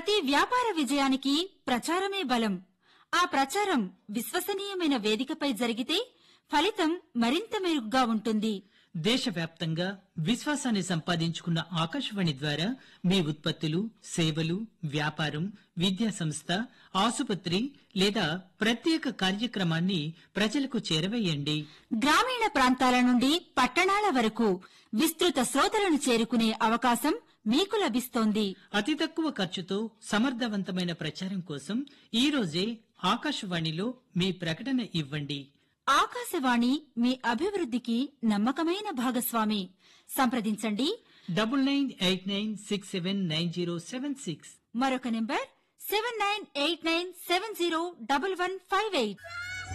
ప్రతి వ్యాపార విజయానికి ప్రచారమే బలం ఆ ప్రచారం విశ్వసనీయమైన వేదికపై జరిగితే ఫలితం మరింత మెరుగ్గా ఉంటుంది దేశవ్యాప్తంగా విశ్వాసాన్ని సంపాదించుకున్న ఆకాశవాణి ద్వారా మీ ఉత్పత్తులు సేవలు వ్యాపారం విద్యా సంస్థ ఆసుపత్రి లేదా ప్రత్యేక కార్యక్రమాన్ని ప్రజలకు చేరవేయండి గ్రామీణ ప్రాంతాల నుండి పట్టణాల వరకు విస్తృత శ్రోతలను చేరుకునే అవకాశం మీకు లభిస్తోంది అతి తక్కువ ఖర్చుతో సమర్థవంతమైన ప్రచారం కోసం ఈ రోజే ఆకాశవాణిలో మీ ప్రకటన ఇవ్వండి ఆకాశవాణి మీ అభివృద్ధికి నమ్మకమైన భాగస్వామి సంప్రదించండి double nine eight nine six seven nine zero seven six మరొక number seven nine eight nine seven zero double one five eight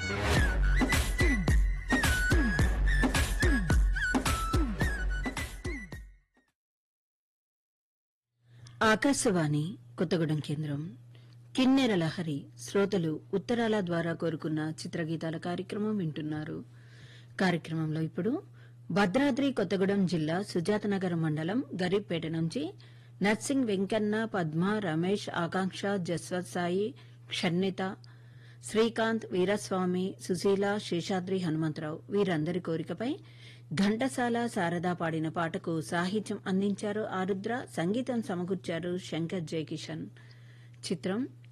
Akashvani Kothagudem కేంద్రం కిన్నెర లహరి శ్రోతలు ఉత్తరాల ద్వారా కోరుకున్న చిత్రగీతాల కార్యక్రమం వింటున్నారు కార్యక్రమంలో ఇప్పుడు భద్రాద్రి కొత్తగూడెం జిల్లా సుజాతనగర్ మండలం గరీబ్పేట నుంచి నర్సింగ్ వెంకన్న పద్మ రమేష్ ఆకాంక్ష జస్వత్ సాయి క్షణ్ణిత శ్రీకాంత్ వీరస్వామి సుశీల శేషాద్రి హనుమంతరావు వీరందరి కోరికపై ఘంటసాల శారద పాడిన పాటకు సాహిత్యం అందించారు ఆరుద్ర సంగీతం సమకూర్చారు శంకర్ జయకిషన్ చిత్రం